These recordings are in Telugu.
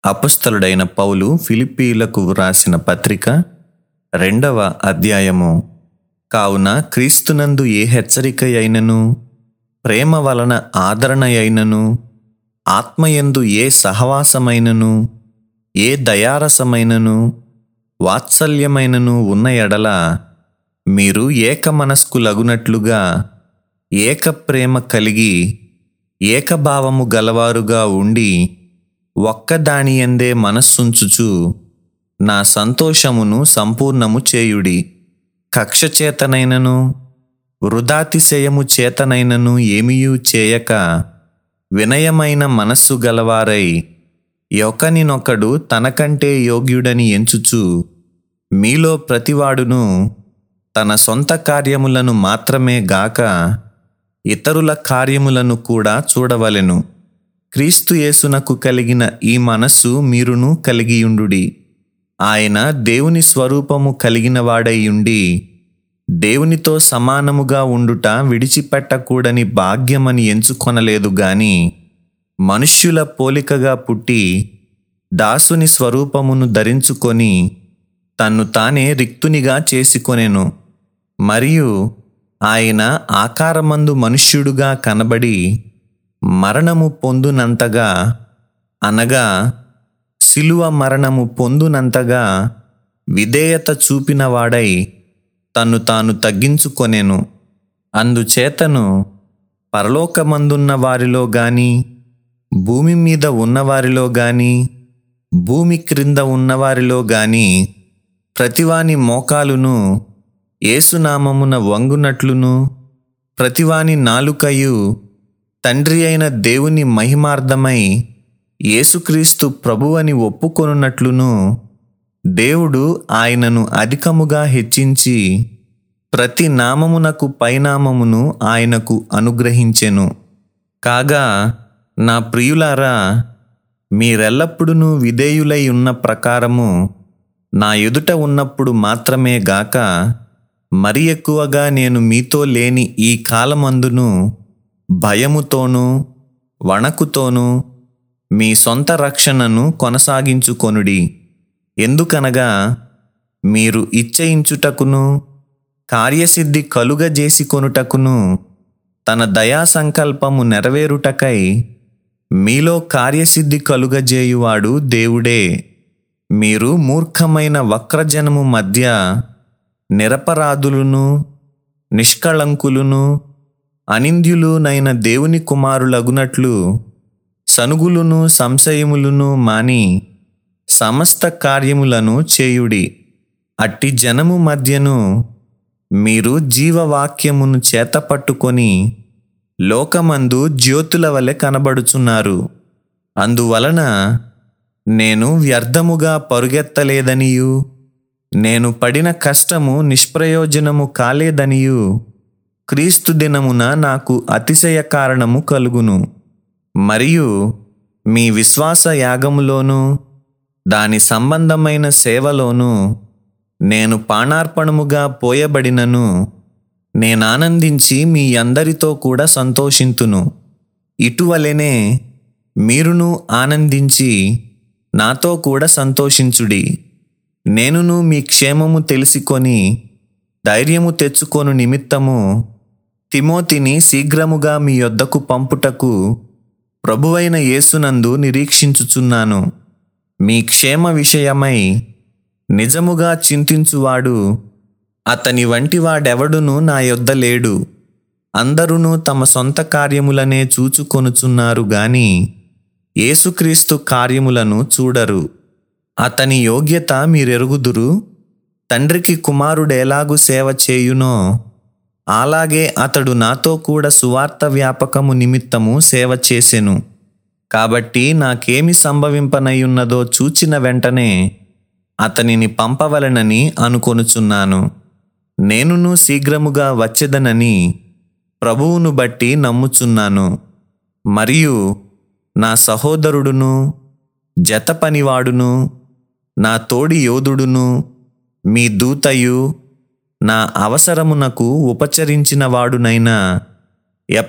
అపస్థలుడైన పౌలు ఫిలిప్పీలకు వ్రాసిన పత్రిక రెండవ అధ్యాయము కావున క్రీస్తునందు ఏ హెచ్చరిక అయినను ప్రేమ వలన ఆదరణ అయినను ఆత్మయందు ఏ సహవాసమైనను ఏ దయారసమైనను వాత్సల్యమైనను ఉన్న ఎడల మీరు ఏక మనస్కులగునట్లుగా ఏక ప్రేమ కలిగి ఏకభావము గలవారుగా ఉండి ఒక్కదానియందే మనస్సుంచుచు నా సంతోషమును సంపూర్ణము చేయుడి కక్ష చేతనైనను వృధాతిశయము చేతనైనను ఏమియూ చేయక వినయమైన మనస్సు గలవారై ఒకనినొకడు తనకంటే యోగ్యుడని ఎంచుచు మీలో ప్రతివాడును తన సొంత కార్యములను మాత్రమే గాక ఇతరుల కార్యములను కూడా చూడవలెను క్రీస్తు యేసునకు కలిగిన ఈ మనస్సు మీరును కలిగియుండుడి ఆయన దేవుని స్వరూపము కలిగిన వాడైయుండి దేవునితో సమానముగా ఉండుట విడిచిపెట్టకూడని భాగ్యమని ఎంచుకొనలేదు గాని మనుష్యుల పోలికగా పుట్టి దాసుని స్వరూపమును ధరించుకొని తన్ను తానే రిక్తునిగా చేసుకొనెను మరియు ఆయన ఆకారమందు మనుష్యుడుగా కనబడి మరణము పొందునంతగా అనగా శిలువ మరణము పొందునంతగా విధేయత చూపినవాడై తన్ను తాను తగ్గించుకొనెను అందుచేతను పరలోకమందున్న వారిలో గాని భూమి మీద ఉన్నవారిలో గాని భూమి క్రింద ఉన్నవారిలో గాని ప్రతివాని మోకాలును ఏసునామమున వంగునట్లును ప్రతివాని నాలుకయు తండ్రి అయిన దేవుని మహిమార్థమై యేసుక్రీస్తు ప్రభువని ఒప్పుకొనున్నట్లును దేవుడు ఆయనను అధికముగా హెచ్చించి ప్రతి నామమునకు పైనామమును ఆయనకు అనుగ్రహించెను కాగా నా ప్రియులారా మీరెల్లప్పుడూ విధేయులై ఉన్న ప్రకారము నా ఎదుట ఉన్నప్పుడు మాత్రమే గాక మరి ఎక్కువగా నేను మీతో లేని ఈ కాలమందును భయముతోనూ వణకుతోనూ మీ సొంత రక్షణను కొనసాగించుకొనుడి ఎందుకనగా మీరు ఇచ్చయించుటకును కార్యసిద్ధి కలుగజేసికొనుటకును తన దయా సంకల్పము నెరవేరుటకై మీలో కార్యసిద్ధి కలుగజేయువాడు దేవుడే మీరు మూర్ఖమైన వక్రజనము మధ్య నిరపరాధులును నిష్కళంకులును అనింద్యులునైన దేవుని కుమారులగునట్లు సనుగులును సంశయములను మాని సమస్త కార్యములను చేయుడి అట్టి జనము మధ్యను మీరు జీవవాక్యమును చేతపట్టుకొని లోకమందు జ్యోతుల వలె కనబడుచున్నారు అందువలన నేను వ్యర్థముగా పరుగెత్తలేదనియు నేను పడిన కష్టము నిష్ప్రయోజనము కాలేదనియు క్రీస్తు దినమున నాకు అతిశయ కారణము కలుగును మరియు మీ విశ్వాస యాగములోను దాని సంబంధమైన సేవలోను నేను పాణార్పణముగా పోయబడినను నేనానందించి మీ అందరితో కూడా సంతోషింతును ఇటువలెనే మీరును ఆనందించి నాతో కూడా సంతోషించుడి నేనును మీ క్షేమము తెలుసుకొని ధైర్యము తెచ్చుకొను నిమిత్తము తిమోతిని శీఘ్రముగా మీ యొద్దకు పంపుటకు ప్రభువైన యేసునందు నిరీక్షించుచున్నాను మీ క్షేమ విషయమై నిజముగా చింతించువాడు అతని వంటి వాడెవడును నా యొద్ద లేడు అందరును తమ సొంత కార్యములనే చూచుకొనుచున్నారు గాని యేసుక్రీస్తు కార్యములను చూడరు అతని యోగ్యత మీరెరుగుదురు తండ్రికి కుమారుడెలాగు సేవ చేయునో అలాగే అతడు నాతో కూడా సువార్త వ్యాపకము నిమిత్తము సేవ చేసెను కాబట్టి నాకేమి సంభవింపనయ్యున్నదో చూచిన వెంటనే అతనిని పంపవలనని అనుకొనుచున్నాను నేనును శీఘ్రముగా వచ్చేదనని ప్రభువును బట్టి నమ్ముచున్నాను మరియు నా సహోదరుడును జత పనివాడును నా తోడి యోధుడును మీ దూతయు నా అవసరమునకు ఉపచరించిన వాడునైనా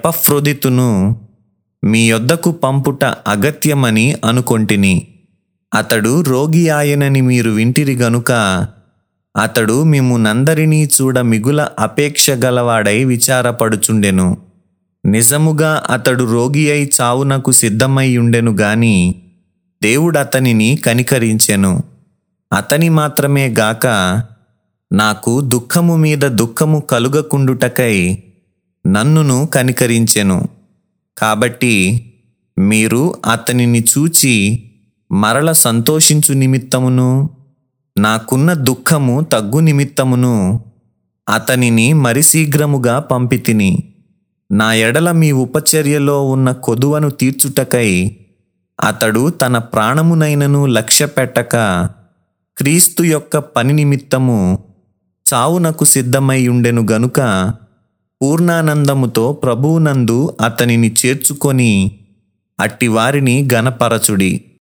ఎపఫ్రొదితును మీ యొద్దకు పంపుట అగత్యమని అనుకొంటిని అతడు రోగి ఆయనని మీరు వింటిరి గనుక అతడు మిమ్మునందరినీ చూడ మిగుల అపేక్ష గలవాడై విచారపడుచుండెను నిజముగా అతడు రోగి అయి చావునకు సిద్ధమై ఉండెను గాని దేవుడతనిని కనికరించెను అతని మాత్రమే గాక నాకు దుఃఖము మీద దుఃఖము కలుగకుండుటకై నన్నును కనికరించెను కాబట్టి మీరు అతనిని చూచి మరల సంతోషించు నిమిత్తమును నాకున్న దుఃఖము తగ్గు నిమిత్తమును అతనిని మరి శీఘ్రముగా పంపితిని నా ఎడల మీ ఉపచర్యలో ఉన్న కొదువను తీర్చుటకై అతడు తన ప్రాణమునైనను లక్ష్య పెట్టక క్రీస్తు యొక్క పని నిమిత్తము చావునకు సిద్ధమై ఉండెను గనుక పూర్ణానందముతో ప్రభువునందు అతనిని చేర్చుకొని అట్టివారిని గనపరచుడి